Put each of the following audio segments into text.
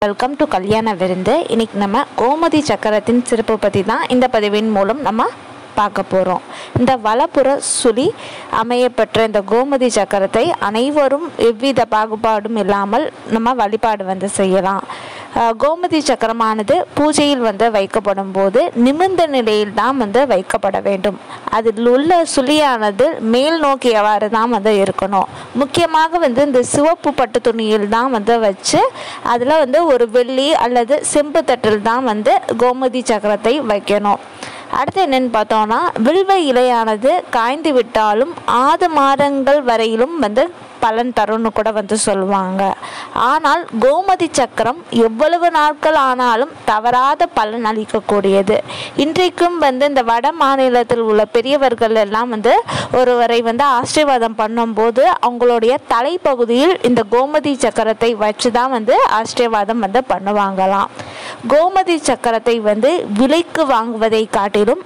welcome to கல்யாண விருந்து இன்னைக்கு நம்ம கோமதி சக்கரத்தின் சிறப்பு பற்றி தான் இந்த பதிவின் மூலம் நம்ம பார்க்க போகிறோம் இந்த வலப்புற சுழி அமையப்பெற்ற இந்த கோமதி சக்கரத்தை அனைவரும் எவ்வித பாகுபாடும் இல்லாமல் நம்ம வழிபாடு வந்து செய்யலாம் அஹ், கோமதி சக்கரமானது பூஜையில் வந்து வைக்கப்படும் போது நிமிர்ந்த நிலையில் தான் வந்து வைக்கப்பட வேண்டும் அதில் உள்ள சுழியானது மேல் நோக்கியவாறு தான் வந்து இருக்கணும் முக்கியமாக வந்து இந்த சிவப்பு பட்டு துணியில் தான் வந்து வச்சு அதில் வந்து ஒரு வெள்ளி அல்லது செம்பு தட்டில் தான் வந்து கோமதி சக்கரத்தை வைக்கணும் அடுத்து என்னன்னு பார்த்தோம்னா வில்வ இலையானது காய்ந்து விட்டாலும் ஆறு மாதங்கள் வரையிலும் வந்து பலன் தரும்னு கூட வந்து சொல்லுவாங்க ஆனால் கோமதி சக்கரம் எவ்வளவு நாட்கள் ஆனாலும் தவறாத பலன் அளிக்கக்கூடியது இன்றைக்கும் வந்து இந்த வட மாநிலத்தில் உள்ள பெரியவர்கள் எல்லாம் வந்து ஒருவரை வந்து ஆசீர்வாதம் பண்ணும்போது அவங்களுடைய தலைப்பகுதியில் இந்த கோமதி சக்கரத்தை வச்சு தான் வந்து ஆசீர்வாதம் வந்து பண்ணுவாங்களாம் கோமதி சக்கரத்தை வந்து விலைக்கு வாங்குவதை காட்டிலும்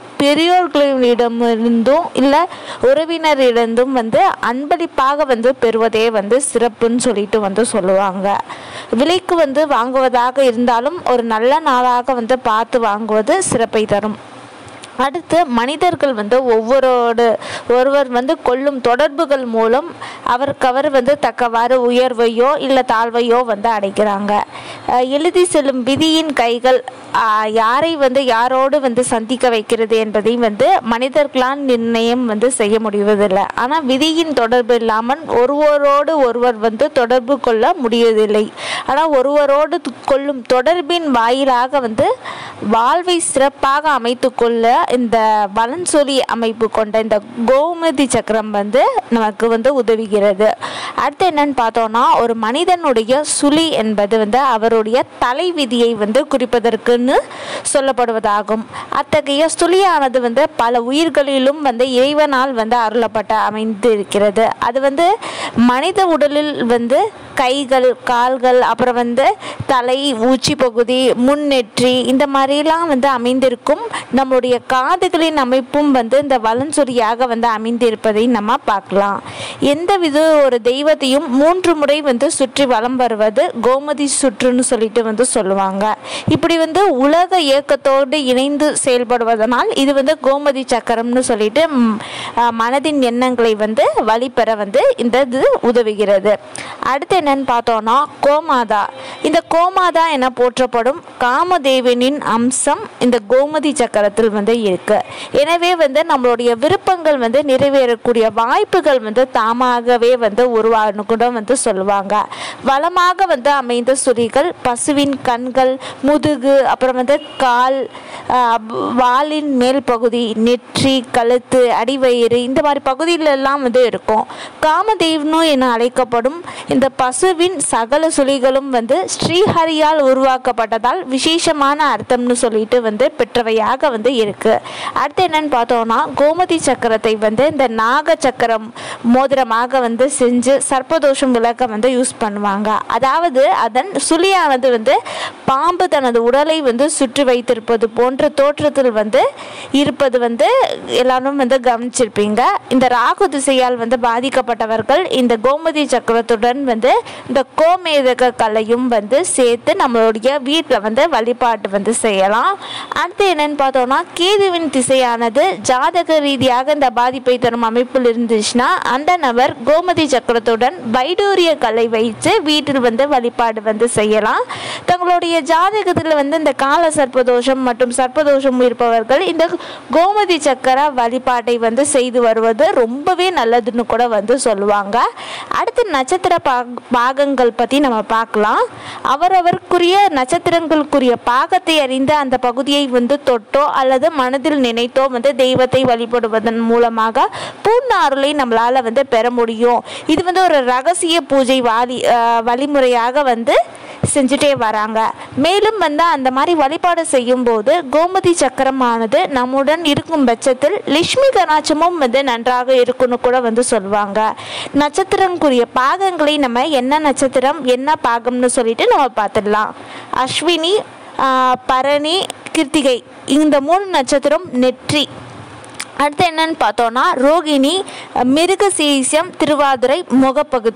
பெரியோர்களிடமிருந்தும் இல்லை உறவினரிடந்தும் வந்து அன்பளிப்பாக வந்து பெறுவதே வந்து சிறப்புன்னு சொல்லிட்டு வந்து சொல்லுவாங்க விலைக்கு வந்து வாங்குவதாக இருந்தாலும் ஒரு நல்ல நாளாக வந்து பார்த்து வாங்குவது சிறப்பை தரும் அடுத்து மனிதர்கள் வந்து ஒவ்வொருவோடு ஒருவர் வந்து கொள்ளும் தொடர்புகள் மூலம் அவருக்கவர் வந்து தக்கவாறு உயர்வையோ இல்லை தாழ்வையோ வந்து அடைக்கிறாங்க அஹ் எழுதி செல்லும் விதியின் கைகள் ஆஹ் யாரை வந்து யாரோடு வந்து சந்திக்க வைக்கிறது என்பதை வந்து மனிதர்களால் நிர்ணயம் வந்து செய்ய முடிவதில்லை ஆனால் விதியின் தொடர்பு இல்லாமல் ஒருவரோடு ஒருவர் வந்து தொடர்பு கொள்ள முடியவில்லை ஆனால் ஒருவரோடு து- கொள்ளும் தொடர்பின் வாயிலாக வந்து வாழ்வை சிறப்பாக அமைத்து கொள்ள இந்த வலன்சொலி அமைப்பு கொண்ட இந்த கோமதி சக்கரம் வந்து நமக்கு வந்து உதவுகிறது அடுத்து என்னன்னு பார்த்தோம்னா ஒரு மனிதனுடைய சுழி என்பது வந்து அவருடைய தலை விதியை வந்து குறிப்பதற்குன்னு சொல்லப்படுவதாகும் அத்தகைய சுழியானது வந்து பல உயிர்களிலும் வந்து இறைவனால் வந்து அருளப்பட்ட அமைந்து இருக்கிறது அது வந்து மனித உடலில் வந்து கைகள் கால்கள் அப்புறம் வந்து தலை உச்சி பகுதி முன்னெற்றி இந்த மாதிரிலாம் வந்து அமைந்திருக்கும் நம்மளுடைய காதுகளின் அமைப்பும் வந்து இந்த வலஞ்சொரியாக வந்து அமைந்திருப்பதை நம்ம பார்க்கலாம் எந்த வித ஒரு தெய்வத்தையும் மூன்று முறை வந்து சுற்றி வலம் வருவது கோமதி சுற்றுன்னு சொல்லிட்டு வந்து சொல்லுவாங்க இப்படி வந்து உலக இயக்கத்தோடு இணைந்து செயல்படுவதனால் இது வந்து கோமதி சக்கரம்னு சொல்லிட்டு ம், அஹ், மனதின் எண்ணங்களை வந்து வழிபெற வந்து இந்த இது உதவுகிறது அடுத்து என்னன்னு பார்த்தோம்னா கோமாதா இந்த கோமாதா என போற்றப்படும் காமதேவனின் அம்சம் இந்த கோமதி சக்கரத்தில் வந்து இருக்கு எனவே வந்து நம்மளுடைய விருப்பங்கள் வந்து நிறைவேறக்கூடிய வாய்ப்புகள் வந்து தாமாகவே வந்து உருவாகனு கூட வந்து சொல்லுவாங்க வளமாக வந்து அமைந்த சுரிகள் பசுவின் கண்கள் முதுகு அப்புறம் வந்து கால் ஆஹ், வாலின் மேல் பகுதி நெற்றி கழுத்து அடிவயிறு இந்த மாதிரி பகுதியில எல்லாம் வந்து இருக்கும் காமதேவ்னு என அழைக்கப்படும் இந்த பசுவின் சகல சுழிகளும் வந்து ஸ்ரீஹரியால் உருவாக்கப்பட்டதால் விசேஷமான அர்த்தம்னு சொல்லிட்டு வந்து பெற்றவையாக வந்து இருக்கு அடுத்து என்னன்னு பார்த்தோம்னா கோமதி சக்கரத்தை வந்து இந்த நாக சக்கரம் மோதிரமாக வந்து செஞ்சு சர்ப்பதோஷம் விளக்க வந்து யூஸ் பண்ணுவாங்க அதாவது அதன் சுழியானது வந்து பாம்பு தனது உடலை வந்து சுற்றி வைத்திருப்பது போன்ற தோற்றத்தில் வந்து இருப்பது வந்து எல்லாரும் வந்து கவனிச்சிருப்பீங்க இந்த ராகு திசையால் வந்து பாதிக்கப்பட்டவர்கள் இந்த கோமதி சக்கரத்துடன் வந்து இந்த கோமேதக கலையும் வந்து சேர்த்து நம்மளுடைய வீட்டில் வந்து வழிபாட்டு வந்து செய்யலாம் அடுத்து என்னன்னு பார்த்தோம்னா கேதுவின் திசையானது ஜாதக ரீதியாக இந்த பாதிப்பை தரும் அமைப்பில் இருந்துச்சுன்னா அந்த நபர் கோமதி சக்கரத்துடன் வைடூரிய கலை வைத்து வீட்டில் வந்து வழிபாடு வந்து செய்யலாம் தங்களுடைய ஜாதகத்தில் வந்து இந்த கால சர்ப்பதோஷம் மற்றும் சர்ப்பதோஷம் இருப்பவர்கள் இந்த கோமதி சக்கர வழிபாட்டை வந்து செய்து வருவது ரொம்பவே நல்லதுன்னு கூட வந்து சொல்லுவாங்க அடுத்து நட்சத்திர பாக- பாகங்கள் பற்றி நம்ம பார்க்கலாம் அவரவருக்குரிய நட்சத்திரங்களுக்குரிய பாகத்தை அறிந்து அந்த பகுதியை வந்து தொட்டோ அல்லது மனதில் நினைத்தோ வந்து தெய்வத்தை வழிபடுவதன் மூலமாக பூர்ண அருளை நம்மளால் வந்து பெற முடியும் இது வந்து ஒரு ரகசிய பூஜை வாலி அஹ், வழிமுறையாக வந்து செஞ்சுட்டே வராங்க மேலும் வந்து அந்த மாதிரி வழிபாடு செய்யும்போது கோமதி சக்கரமானது நம்முடன் இருக்கும் பட்சத்தில் லட்சுமி கடாட்சமும் வந்து நன்றாக இருக்குன்னு கூட வந்து சொல்லுவாங்க நட்சத்திரம்குரிய பாகங்களை நம்ம என்ன நட்சத்திரம் என்ன பாகம்னு சொல்லிட்டு நம்ம பார்த்துடலாம் அஸ்வினி ஆஹ், பரணி கிருத்திகை இந்த மூணு நட்சத்திரம் நெற்றி அடுத்து என்னன்னு பார்த்தோன்னா ரோகிணி மிருகசீரிசம் திருவாதிரை முகப்பகுதி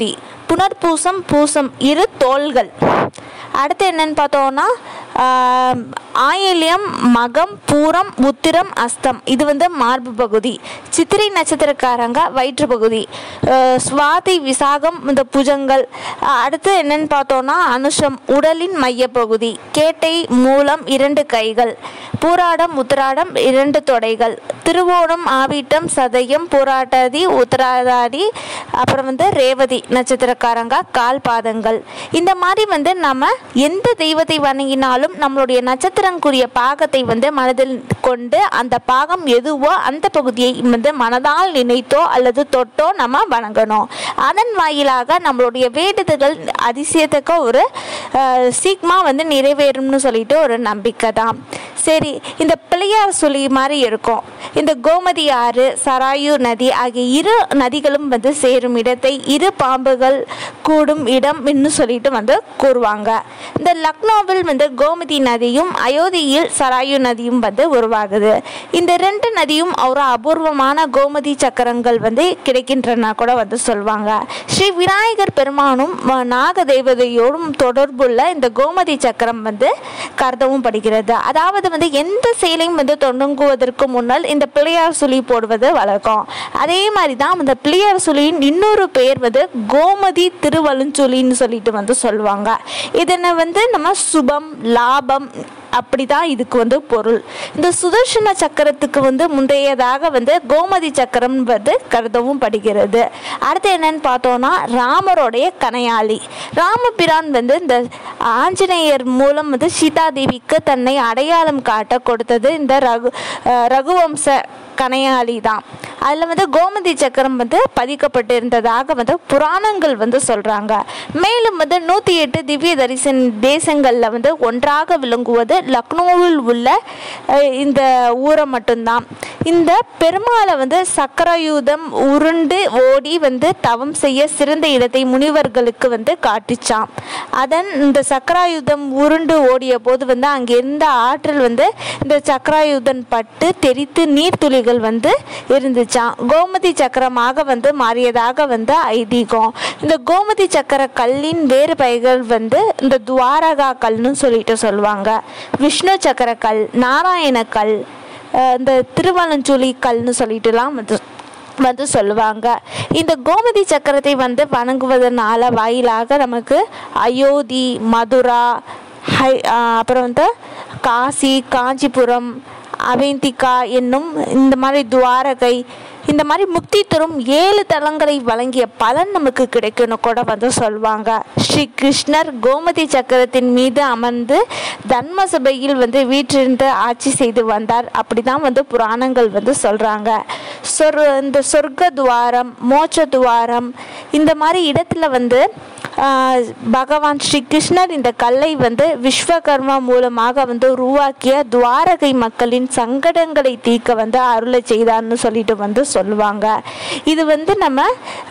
புனர்பூசம் பூசம் இரு தோள்கள் அடுத்து என்னன்னு பார்த்தோம்னா ஆஹ், ஆயில்யம் மகம் பூரம் உத்திரம் அஸ்தம் இது வந்து மார்பு பகுதி சித்திரை நட்சத்திரக்காரங்க வயிற்று பகுதி ஆஹ், சுவாதி விசாகம் இந்த புஜங்கள் ஆஹ், அடுத்து என்னன்னு பார்த்தோம்னா அனுஷம் உடலின் மையப்பகுதி கேட்டை மூலம் இரண்டு கைகள் பூராடம் உத்திராடம் இரண்டு தொடைகள் திருவோணம் ஆவிட்டம் சதயம் பூராட்டாதி உத்திராதாதி அப்புறம் வந்து ரேவதி நட்சத்திரக்காரங்க கால் பாதங்கள் இந்த மாதிரி வந்து நம்ம எந்த தெய்வத்தை வணங்கினாலும் நம்மளுடைய நட்சத்திரங்குரிய பாகத்தை வந்து மனதில் கொண்டு அந்த பாகம் எதுவோ அந்த பகுதியை வந்து மனதால் நினைத்தோ அல்லது தொட்டோ நம்ம வணங்கணும் அதன் வாயிலாக நம்மளுடைய வேண்டுதல்கள் அதிசயத்துக்கு ஒரு அஹ், சீக்கிரமா வந்து நிறைவேறும்னு சொல்லிட்டு ஒரு நம்பிக்கை தான் சரி இந்த பிள்ளையார் சொல்லி மாதிரி இருக்கும் இந்த கோமதி ஆறு சராயு நதி ஆகிய இரு நதிகளும் வந்து சேரும் இடத்தை இரு பாம்புகள் கூடும் இடம் என்று சொல்லிட்டு வந்து கூறுவாங்க இந்த லக்னோவில் வந்து கோமதி நதியும் அயோத்தியில் சராயு நதியும் வந்து உருவாகுது இந்த ரெண்டு நதியும் ஒரு அபூர்வமான கோமதி சக்கரங்கள் வந்து கிடைக்கின்றன கூட வந்து சொல்லுவாங்க ஸ்ரீ விநாயகர் பெருமானும் ம- நாக தேவதையோடும் தொடர்புள்ள இந்த கோமதி சக்கரம் வந்து கருதவும் படுகிறது அதாவது வந்து எந்த செயலையும் வந்து தொடங்குவதற்கு முன்னால் இந்த பிள்ளையார் சுழி போடுவது வழக்கம் அதே மாதிரி தான் இந்த பிள்ளையார் சுழியின் இன்னொரு பெயர் வந்து கோமதி திருவலஞ்சுழின்னு சொல்லிட்டு வந்து சொல்லுவாங்க இதனை வந்து நம்ம சுபம் லாபம் அப்படி தான் இதுக்கு வந்து பொருள் இந்த சுதர்சன சக்கரத்துக்கு வந்து முந்தையதாக வந்து கோமதி சக்கரம் வந்து கருதவும் படுகிறது அடுத்து என்னன்னு பார்த்தோம்னா ராமருடைய கனையாளி ராமபிரான் வந்து இந்த ஆஞ்சநேயர் மூலம் வந்து சீதாதேவிக்கு தன்னை அடையாளம் காட்ட கொடுத்தது இந்த ரகு அஹ் ரகுவம்ச கனையாளி தான் அதில் வந்து கோமதி சக்கரம் வந்து பதிக்கப்பட்டிருந்ததாக வந்து புராணங்கள் வந்து சொல்கிறாங்க மேலும் வந்து நூற்றி எட்டு திவ்ய தரிசன தேசங்களில் வந்து ஒன்றாக விளங்குவது லக்னோவில் உள்ள அஹ், இந்த ஊரை மட்டும்தான் இந்த பெருமாளை வந்து சக்கரயுதம் உருண்டு ஓடி வந்து தவம் செய்ய சிறந்த இடத்தை முனிவர்களுக்கு வந்து காட்டிச்சாம் அதன் இந்த சக்கராயுதம் உருண்டு ஓடிய போது வந்து அங்கே இருந்த ஆற்றல் வந்து இந்த சக்கராயுதன் பட்டு தெரித்து நீர்த்துளிகள் வந்து இருந்துச்சாம் கோமதி சக்கரமாக வந்து மாறியதாக வந்து ஐதீகம் இந்த கோமதி சக்கர கல்லின் வேறு பெயர்கள் வந்து இந்த துவாரகா கல்னு சொல்லிட்டு சொல்லுவாங்க விஷ்ணு சக்கர கல் நாராயண கல் அஹ் இந்த திருவலஞ்சுழி கல்னு சொல்லிட்டுலாம் வந்து வந்து சொல்லுவாங்க இந்த கோமதி சக்கரத்தை வந்து வணங்குவதனால வாயிலாக நமக்கு அயோத்தி மதுரா ஹை ஆஹ் அப்புறம் வந்து காசி காஞ்சிபுரம் அவந்திகா என்னும் இந்த மாதிரி துவாரகை இந்த மாதிரி முக்தி தரும் ஏழு தலங்களை வழங்கிய பலன் நமக்கு கிடைக்கும்னு கூட வந்து சொல்லுவாங்க ஸ்ரீ கிருஷ்ணர் கோமதி சக்கரத்தின் மீது அமர்ந்து தர்ம சபையில் வந்து வீற்றிருந்து ஆட்சி செய்து வந்தார் அப்படிதான் வந்து புராணங்கள் வந்து சொல்றாங்க சொர் இந்த சொர்க்க துவாரம் மோட்ச துவாரம் இந்த மாதிரி இடத்துல வந்து ஆஹ், பகவான் ஸ்ரீ கிருஷ்ணர் இந்த கல்லை வந்து விஸ்வகர்மா மூலமாக வந்து உருவாக்கிய துவாரகை மக்களின் சங்கடங்களை தீர்க்க வந்து அருளை செய்தார்னு சொல்லிட்டு வந்து சொல்லுவாங்க இது வந்து நம்ம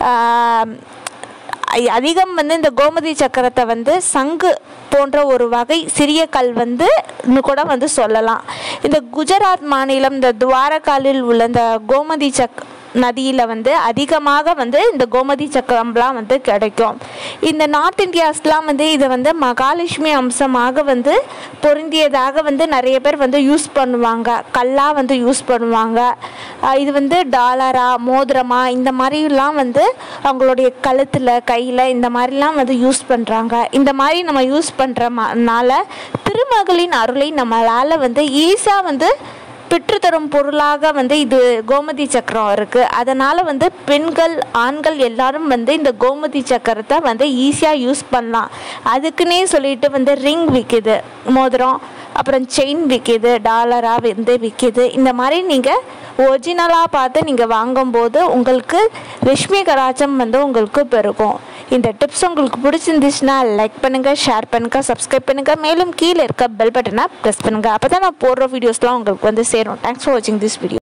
ஆஹ், ஐ- அதிகம் வந்து இந்த கோமதி சக்கரத்தை வந்து சங்கு போன்ற ஒரு வகை சிறிய கல் வந்து இன்னும் கூட வந்து சொல்லலாம் இந்த குஜராத் மாநிலம் இந்த துவாரகாலில் உள்ள இந்த கோமதி சக் நதியில் வந்து அதிகமாக வந்து இந்த கோமதி சக்கரம்லாம் வந்து கிடைக்கும் இந்த நார்த் இந்தியாஸ்லாம் வந்து இதை வந்து மகாலட்சுமி அம்சமாக வந்து பொருந்தியதாக வந்து நிறைய பேர் வந்து யூஸ் பண்ணுவாங்க கல்லாக வந்து யூஸ் பண்ணுவாங்க ஆஹ் இது வந்து டாலரா மோதிரமா இந்த மாதிரிலாம் வந்து அவங்களுடைய கழுத்தில் கையில் இந்த மாதிரிலாம் வந்து யூஸ் பண்ணுறாங்க இந்த மாதிரி நம்ம யூஸ் பண்ணுறனால திருமகளின் அருளை நம்மளால் வந்து ஈஸியாக வந்து பெற்றுத்தரும் பொருளாக வந்து இது கோமதி சக்கரம் இருக்குது அதனால் வந்து பெண்கள் ஆண்கள் எல்லாரும் வந்து இந்த கோமதி சக்கரத்தை வந்து ஈஸியாக யூஸ் பண்ணலாம் அதுக்குன்னே சொல்லிட்டு வந்து ரிங் விற்கிது மோதிரம் அப்புறம் செயின் விற்கிது டாலராக வந்து விற்கிது இந்த மாதிரி நீங்கள் ஒரிஜினலாக பார்த்து நீங்கள் வாங்கும்போது உங்களுக்கு லட்சுமி கராச்சம் வந்து உங்களுக்கு பெருகும் இந்த டிப்ஸ் உங்களுக்கு பிடிச்சிருந்துச்சுன்னா லைக் பண்ணுங்கள் ஷேர் பண்ணுங்கள் சப்ஸ்கிரைப் பண்ணுங்கள் மேலும் கீழே இருக்க பெல் பட்டனை ப்ரெஸ் பண்ணுங்கள் அப்போ தான் நான் போடுற வீடியோஸ்லாம் உங்களுக்கு வந்து சேரும் தேங்க்ஸ் ஃபார் வாட்சிங் திஸ் வீடியோ